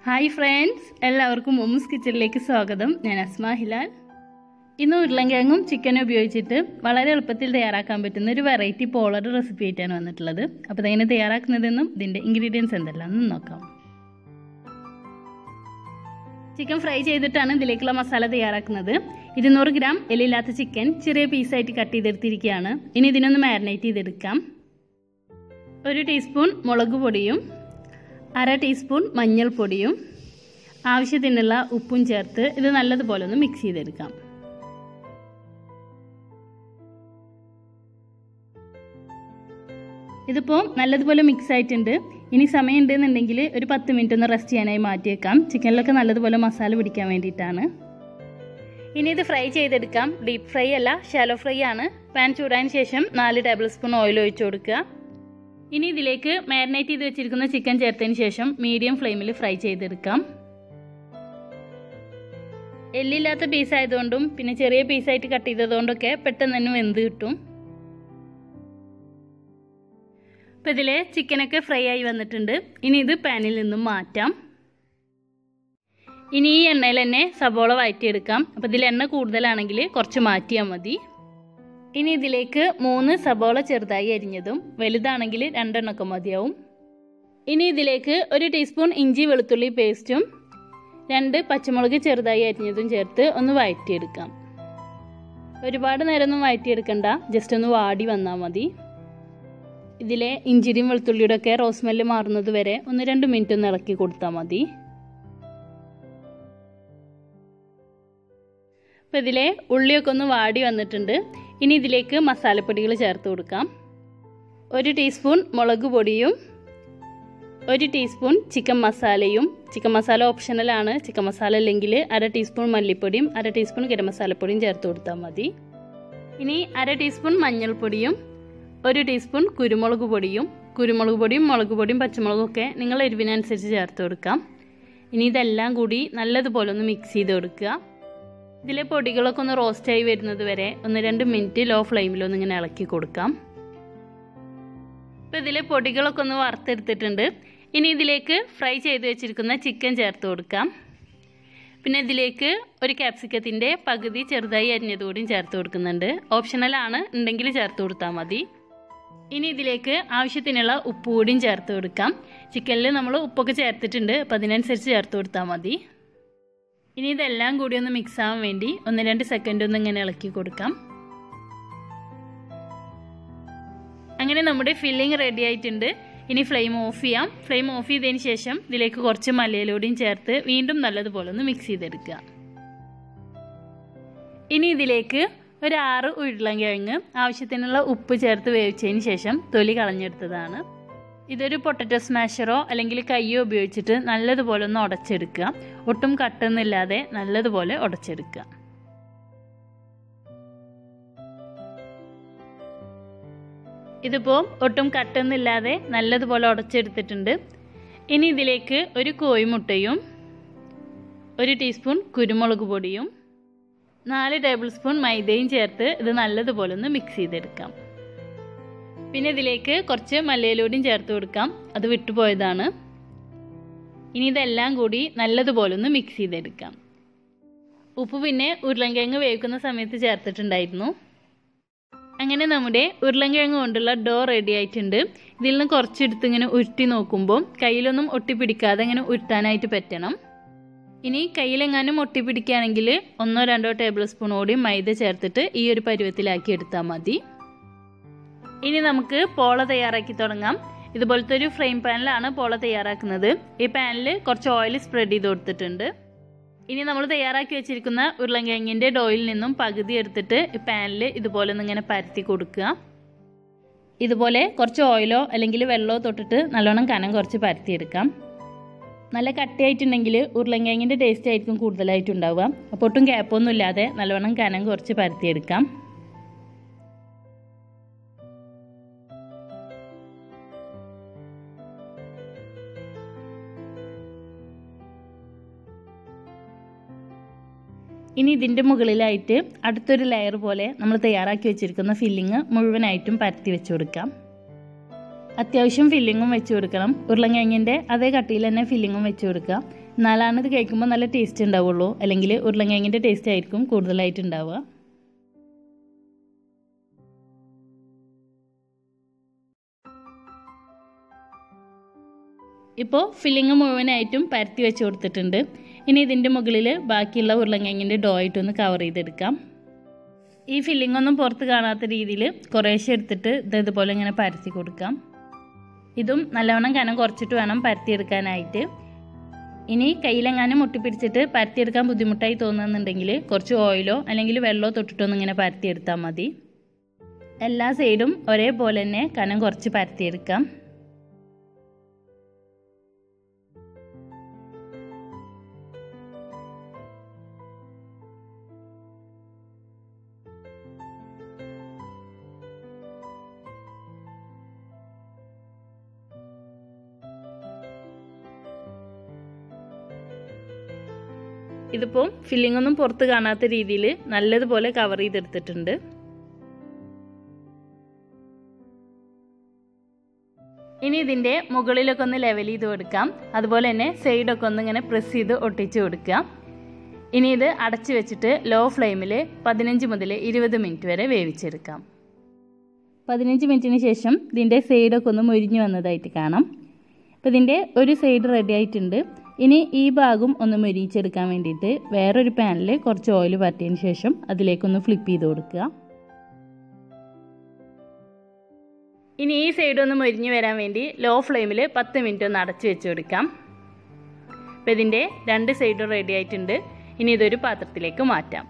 hi friends എല്ലാവർക്കും മൊമ്മൂസ് കിച്ചണിലേക്ക് സ്വാഗതം ഞാൻ അസ്മ ഹിലാൽ ഇന്ന് ഉരുളൻകിഴങ്ങും ചിക്കനും ഉപയോഗിച്ചിട്ട് വളരെ എളുപ്പത്തിൽ തയ്യാറാക്കാൻ പറ്റുന്ന ഒരു വെറൈറ്റി പോളർ റെസിപ്പി ആയിട്ടാണ് വന്നിട്ടുള്ളത് അപ്പോൾ ഇതെങ്ങനെ തയ്യാറാക്കുന്നതെന്നും ഇതിൻ്റെ ഇൻഗ്രീഡിയൻസ് എന്തെല്ലാമെന്നും നോക്കാം ചിക്കൻ ഫ്രൈ ചെയ്തിട്ടാണ് ഇതിലേക്കുള്ള മസാല തയ്യാറാക്കുന്നത് ഇരുന്നൂറ് ഗ്രാം എല്ലില്ലാത്ത ചിക്കൻ ചെറിയ പീസായിട്ട് കട്ട് ചെയ്തെടുത്തിരിക്കുകയാണ് ഇനി ഇതിനൊന്ന് മാരിനേറ്റ് ചെയ്തെടുക്കാം ഒരു ടീസ്പൂൺ മുളക് പൊടിയും അര ടീസ്പൂൺ മഞ്ഞൾപ്പൊടിയും ആവശ്യത്തിനുള്ള ഉപ്പും ചേർത്ത് ഇത് നല്ലതുപോലെ ഒന്ന് മിക്സ് ചെയ്തെടുക്കാം ഇതിപ്പോൾ നല്ലതുപോലെ മിക്സ് ആയിട്ടുണ്ട് ഇനി സമയം ഉണ്ടെന്നുണ്ടെങ്കിൽ ഒരു പത്ത് മിനിറ്റ് ഒന്ന് റെസ്റ്റ് ചെയ്യാനായി മാറ്റിയേക്കാം ചിക്കനിലൊക്കെ നല്ലതുപോലെ മസാല പിടിക്കാൻ വേണ്ടിയിട്ടാണ് ഇനി ഇത് ഫ്രൈ ചെയ്തെടുക്കാം ഡീപ്പ് ഫ്രൈ അല്ല ഷാലോ ഫ്രൈ ആണ് പാൻ ചൂടായതിന് ശേഷം നാല് ടേബിൾ സ്പൂൺ ഓയിൽ ഒഴിച്ചു കൊടുക്കുക ഇനി ഇതിലേക്ക് മാരിനേറ്റ് ചെയ്ത് വെച്ചിരിക്കുന്ന ചിക്കൻ ചേർത്തതിന് ശേഷം മീഡിയം ഫ്ലെയിമിൽ ഫ്രൈ ചെയ്തെടുക്കാം എല്ലില്ലാത്ത പീസ് ആയതുകൊണ്ടും പിന്നെ ചെറിയ പീസായിട്ട് കട്ട് ചെയ്തതുകൊണ്ടൊക്കെ പെട്ടെന്ന് തന്നെ വെന്ത് കിട്ടും അപ്പോൾ ഇതിൽ ചിക്കനൊക്കെ ഫ്രൈ ആയി വന്നിട്ടുണ്ട് ഇനി ഇത് പാനിൽ നിന്നും മാറ്റാം ഇനി ഈ എണ്ണയിൽ തന്നെ സബോള വഴറ്റിയെടുക്കാം അപ്പോൾ ഇതിൽ എണ്ണ കൂടുതലാണെങ്കിൽ കുറച്ച് മാറ്റിയാൽ മതി ഇനി ഇതിലേക്ക് മൂന്ന് സബോള ചെറുതായി അരിഞ്ഞതും വലുതാണെങ്കിൽ രണ്ടെണ്ണമൊക്കെ മതിയാവും ഇനി ഇതിലേക്ക് ഒരു ടീസ്പൂൺ ഇഞ്ചി വെളുത്തുള്ളി പേസ്റ്റും രണ്ട് പച്ചമുളക് ചെറുതായി അരിഞ്ഞതും ചേർത്ത് ഒന്ന് വഴറ്റിയെടുക്കാം ഒരുപാട് നേരമൊന്നും വഴറ്റിയെടുക്കണ്ട ജസ്റ്റ് ഒന്ന് വാടി വന്നാൽ മതി ഇതിലെ ഇഞ്ചിരിയും വെളുത്തുള്ളിയുടെ ഒക്കെ റോസ്മെല്ല് മാറുന്നത് വരെ ഒന്ന് രണ്ട് മിനിറ്റ് ഒന്ന് ഇളക്കി കൊടുത്താൽ മതി അപ്പോൾ ഇതിലെ ഉള്ളിയൊക്കെ ഒന്ന് വാടി വന്നിട്ടുണ്ട് ഇനി ഇതിലേക്ക് മസാലപ്പൊടികൾ ചേർത്ത് കൊടുക്കാം ഒരു ടീസ്പൂൺ മുളക് പൊടിയും ഒരു ടീസ്പൂൺ ചിക്കൻ മസാലയും ചിക്കൻ മസാല ഓപ്ഷണലാണ് ചിക്കൻ മസാല അല്ലെങ്കിൽ അര ടീസ്പൂൺ മല്ലിപ്പൊടിയും അര ടീസ്പൂൺ ഗരം മസാലപ്പൊടിയും ചേർത്ത് കൊടുത്താൽ മതി ഇനി അര ടീസ്പൂൺ മഞ്ഞൾപ്പൊടിയും ഒരു ടീസ്പൂൺ കുരുമുളക് പൊടിയും കുരുമുളക് പൊടിയും മുളക് പൊടിയും പച്ചമുളകും ഒക്കെ നിങ്ങൾ എരിവിനനുസരിച്ച് ചേർത്ത് കൊടുക്കാം ഇനി ഇതെല്ലാം കൂടി നല്ലതുപോലെ ഒന്ന് മിക്സ് ചെയ്ത് കൊടുക്കുക ഇതിലെ പൊടികളൊക്കെ ഒന്ന് റോസ്റ്റായി വരുന്നത് വരെ ഒന്ന് രണ്ട് മിനിറ്റ് ലോ ഫ്ലെയിമിൽ ഒന്ന് ഇങ്ങനെ ഇളക്കി കൊടുക്കാം ഇപ്പോൾ ഇതിലെ പൊടികളൊക്കെ ഒന്ന് വറുത്തെടുത്തിട്ടുണ്ട് ഇനി ഇതിലേക്ക് ഫ്രൈ ചെയ്ത് വെച്ചിരിക്കുന്ന ചിക്കൻ ചേർത്ത് കൊടുക്കാം പിന്നെ ഇതിലേക്ക് ഒരു ക്യാപ്സിക്കത്തിൻ്റെ പകുതി ചെറുതായി അരിഞ്ഞതുകൂടിയും ചേർത്ത് കൊടുക്കുന്നുണ്ട് ഓപ്ഷണലാണ് ഉണ്ടെങ്കിൽ ചേർത്ത് കൊടുത്താൽ മതി ഇനി ഇതിലേക്ക് ആവശ്യത്തിനുള്ള ഉപ്പ് കൂടിയും ചേർത്ത് കൊടുക്കാം ചിക്കനിൽ നമ്മൾ ഉപ്പൊക്കെ ചേർത്തിട്ടുണ്ട് അപ്പോൾ അതിനനുസരിച്ച് ചേർത്ത് കൊടുത്താൽ മതി ഇനി ഇതെല്ലാം കൂടി ഒന്ന് മിക്സ് ആവാൻ വേണ്ടി ഒന്ന് രണ്ട് സെക്കൻഡ് ഒന്ന് ഇങ്ങനെ ഇളക്കി കൊടുക്കാം അങ്ങനെ നമ്മുടെ ഫില്ലിംഗ് റെഡി ആയിട്ടുണ്ട് ഇനി ഫ്ലെയിം ഓഫ് ചെയ്യാം ഫ്ലെയിം ഓഫ് ചെയ്തതിന് ശേഷം ഇതിലേക്ക് കുറച്ച് മലയിലൂടെയും ചേർത്ത് വീണ്ടും നല്ലതുപോലെ ഒന്ന് മിക്സ് ചെയ്തെടുക്കുക ഇനി ഇതിലേക്ക് ഒരു ആറ് ഉരുളൻകിഴങ്ങ് ആവശ്യത്തിനുള്ള ഉപ്പ് ചേർത്ത് വേവിച്ചതിന് ശേഷം തൊലി കളഞ്ഞെടുത്തതാണ് ഇതൊരു പൊട്ടറ്റോ സ്മാഷറോ അല്ലെങ്കിൽ കയ്യോ ഉപയോഗിച്ചിട്ട് നല്ലതുപോലെ ഒന്ന് ഉടച്ചെടുക്കുക ഒട്ടും കട്ടൊന്നുമില്ലാതെ നല്ലതുപോലെ ഉടച്ചെടുക്കുക ഇതിപ്പോൾ ഒട്ടും കട്ടൊന്നുമില്ലാതെ നല്ലതുപോലെ ഉടച്ചെടുത്തിട്ടുണ്ട് ഇനി ഇതിലേക്ക് ഒരു കോഴിമുട്ടയും ഒരു ടീസ്പൂൺ കുരുമുളക് പൊടിയും നാല് ടേബിൾ സ്പൂൺ മൈദയും ചേർത്ത് ഇത് നല്ലതുപോലെ ഒന്ന് മിക്സ് ചെയ്തെടുക്കാം പിന്നെ ഇതിലേക്ക് കുറച്ച് മല്ലയിലൂടെയും ചേർത്ത് കൊടുക്കാം അത് വിട്ടുപോയതാണ് ഇനി ഇതെല്ലാം കൂടി നല്ലതുപോലെ ഒന്ന് മിക്സ് ചെയ്തെടുക്കാം ഉപ്പ് പിന്നെ ഉരുളൻകിഴങ്ങ് വേവിക്കുന്ന സമയത്ത് ചേർത്തിട്ടുണ്ടായിരുന്നു അങ്ങനെ നമ്മുടെ ഉരുളൻകിഴങ്ങ് കൊണ്ടുള്ള ഡോ റെഡി ആയിട്ടുണ്ട് ഇതിൽ നിന്ന് കുറച്ചെടുത്ത് ഇങ്ങനെ ഉരുട്ടി നോക്കുമ്പോൾ കയ്യിലൊന്നും ഒട്ടിപ്പിടിക്കാതെ ഇങ്ങനെ ഉരുട്ടാനായിട്ട് പറ്റണം ഇനി കയ്യിലെങ്ങാനും ഒട്ടിപ്പിടിക്കുകയാണെങ്കിൽ ഒന്നോ രണ്ടോ ടേബിൾ സ്പൂൺ കൂടി മൈദ ചേർത്തിട്ട് ഈ ഒരു പരുവത്തിലാക്കി എടുത്താൽ മതി ഇനി നമുക്ക് പോള തയ്യാറാക്കി തുടങ്ങാം ഇതുപോലത്തെ ഒരു ഫ്രെയിം പാനിലാണ് പോള തയ്യാറാക്കുന്നത് ഈ പാനിൽ കുറച്ച് ഓയിൽ സ്പ്രെഡ് ചെയ്ത് കൊടുത്തിട്ടുണ്ട് ഇനി നമ്മൾ തയ്യാറാക്കി വെച്ചിരിക്കുന്ന ഉരുളൻകിഴങ്ങിൻ്റെ ഡോയിൽ നിന്നും പകുതി എടുത്തിട്ട് ഈ പാനിൽ ഇതുപോലെ ഒന്ന് ഇങ്ങനെ പരത്തി കൊടുക്കുക ഇതുപോലെ കുറച്ച് ഓയിലോ അല്ലെങ്കിൽ വെള്ളമോ തൊട്ടിട്ട് നല്ലോണം കനം കുറച്ച് പരത്തിയെടുക്കാം നല്ല കട്ടിയായിട്ടുണ്ടെങ്കിൽ ഉരുളൻകിഴങ്ങിൻ്റെ ടേസ്റ്റ് ആയിരിക്കും കൂടുതലായിട്ടുണ്ടാവുക അപ്പോൾ ഒട്ടും ഗ്യാപ്പൊന്നും ഇല്ലാതെ നല്ലോണം കനം കുറച്ച് പരത്തിയെടുക്കാം ഇനി ഇതിൻ്റെ മുകളിലായിട്ട് അടുത്തൊരു ലെയർ പോലെ നമ്മൾ തയ്യാറാക്കി വെച്ചിരിക്കുന്ന ഫില്ലിങ് മുഴുവനായിട്ടും പരത്തി വെച്ച് കൊടുക്കാം അത്യാവശ്യം ഫില്ലിങ്ങും വെച്ച് കൊടുക്കണം ഉരുളൻകിഴങ്ങിൻ്റെ അതേ കട്ടിയിൽ തന്നെ ഫില്ലിങ്ങും വെച്ച് കൊടുക്കുക എന്നാലാണ് ഇത് കഴിക്കുമ്പോൾ നല്ല ടേസ്റ്റ് ഉണ്ടാവുള്ളൂ അല്ലെങ്കിൽ ഉരുളങ്കിഴങ്ങിൻ്റെ ടേസ്റ്റ് ആയിരിക്കും കൂടുതലായിട്ട് ഉണ്ടാവുക ഇപ്പോൾ ഫില്ലിങ് മുഴുവനായിട്ടും പരത്തി വെച്ച് കൊടുത്തിട്ടുണ്ട് ഇനി ഇതിൻ്റെ മുകളിൽ ബാക്കിയുള്ള ഉരുളങ്കിഴങ്ങിൻ്റെ ഡോ ആയിട്ടൊന്ന് കവർ ചെയ്തെടുക്കാം ഈ ഫില്ലിംഗ് ഒന്നും പുറത്ത് കാണാത്ത രീതിയിൽ കുറേശ്ശെ എടുത്തിട്ട് ഇത് ഇതുപോലെ ഇങ്ങനെ പരത്തി കൊടുക്കാം ഇതും നല്ലവണ്ണം കനം കുറച്ചിട്ട് വേണം പരത്തിയെടുക്കാനായിട്ട് ഇനി കയ്യിലെങ്ങാനും മുട്ടിപ്പിടിച്ചിട്ട് പരത്തിയെടുക്കാൻ ബുദ്ധിമുട്ടായി തോന്നുന്നുണ്ടെങ്കിൽ കുറച്ച് ഓയിലോ അല്ലെങ്കിൽ വെള്ളമോ തൊട്ടിട്ടൊന്നും ഇങ്ങനെ പരത്തിയെടുത്താൽ മതി എല്ലാ സൈഡും ഒരേപോലെ തന്നെ കനം കുറച്ച് പരത്തിയെടുക്കാം ഇതിപ്പോൾ ഫില്ലിംഗ് ഒന്നും പുറത്ത് കാണാത്ത രീതിയിൽ നല്ലതുപോലെ കവർ ചെയ്തെടുത്തിട്ടുണ്ട് ഇനി ഇതിൻ്റെ മുകളിലൊക്കെ ഒന്ന് ലെവൽ ചെയ്ത് കൊടുക്കാം അതുപോലെ തന്നെ സൈഡൊക്കെ ഒന്ന് ഇങ്ങനെ പ്രസ് ചെയ്ത് ഒട്ടിച്ച് കൊടുക്കുക ഇനി ഇത് അടച്ചു വെച്ചിട്ട് ലോ ഫ്ലെയിമിൽ പതിനഞ്ച് മുതൽ ഇരുപത് മിനിറ്റ് വരെ വേവിച്ചെടുക്കാം പതിനഞ്ച് മിനിറ്റിന് ശേഷം ഇതിൻ്റെ സൈഡൊക്കെ ഒന്ന് മുരിഞ്ഞു വന്നതായിട്ട് കാണാം അപ്പോൾ ഇതിൻ്റെ ഒരു സൈഡ് റെഡി ആയിട്ടുണ്ട് ഇനി ഈ ഭാഗം ഒന്ന് മുരിച്ചെടുക്കാൻ വേണ്ടിയിട്ട് വേറൊരു പാനിൽ കുറച്ച് ഓയിൽ പറ്റിയതിന് ശേഷം അതിലേക്കൊന്ന് ഫ്ലിപ്പ് ചെയ്ത് കൊടുക്കുക ഇനി ഈ സൈഡ് ഒന്ന് മുരിഞ്ഞ് വരാൻ വേണ്ടി ലോ ഫ്ലെയിമിൽ പത്ത് മിനിറ്റ് ഒന്ന് അടച്ചു വെച്ച് കൊടുക്കാം അപ്പോൾ ഇതിൻ്റെ രണ്ട് സൈഡും റെഡി ആയിട്ടുണ്ട് ഇനി ഇതൊരു പാത്രത്തിലേക്ക് മാറ്റാം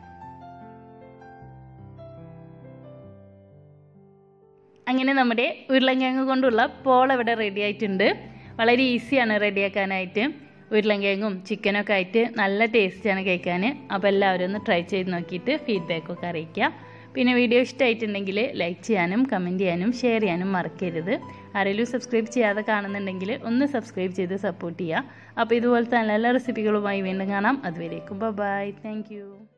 അങ്ങനെ നമ്മുടെ ഉരുളങ്കിഴങ്ങ് കൊണ്ടുള്ള പോൾ ഇവിടെ റെഡി ആയിട്ടുണ്ട് വളരെ ഈസിയാണ് റെഡിയാക്കാനായിട്ട് ഉരുളങ്കിഴങ്ങും ചിക്കനൊക്കെ ആയിട്ട് നല്ല ടേസ്റ്റാണ് കഴിക്കാൻ അപ്പോൾ എല്ലാവരും ഒന്ന് ട്രൈ ചെയ്ത് നോക്കിയിട്ട് ഫീഡ്ബാക്കൊക്കെ അറിയിക്കുക പിന്നെ വീഡിയോ ഇഷ്ടമായിട്ടുണ്ടെങ്കിൽ ലൈക്ക് ചെയ്യാനും കമൻറ്റ് ചെയ്യാനും ഷെയർ ചെയ്യാനും മറക്കരുത് ആരെങ്കിലും സബ്സ്ക്രൈബ് ചെയ്യാതെ കാണുന്നുണ്ടെങ്കിൽ ഒന്ന് സബ്സ്ക്രൈബ് ചെയ്ത് സപ്പോർട്ട് ചെയ്യുക അപ്പോൾ ഇതുപോലത്തെ നല്ല നല്ല റെസിപ്പികളുമായി വീണ്ടും കാണാം അതുവരേക്കും ബൈ താങ്ക്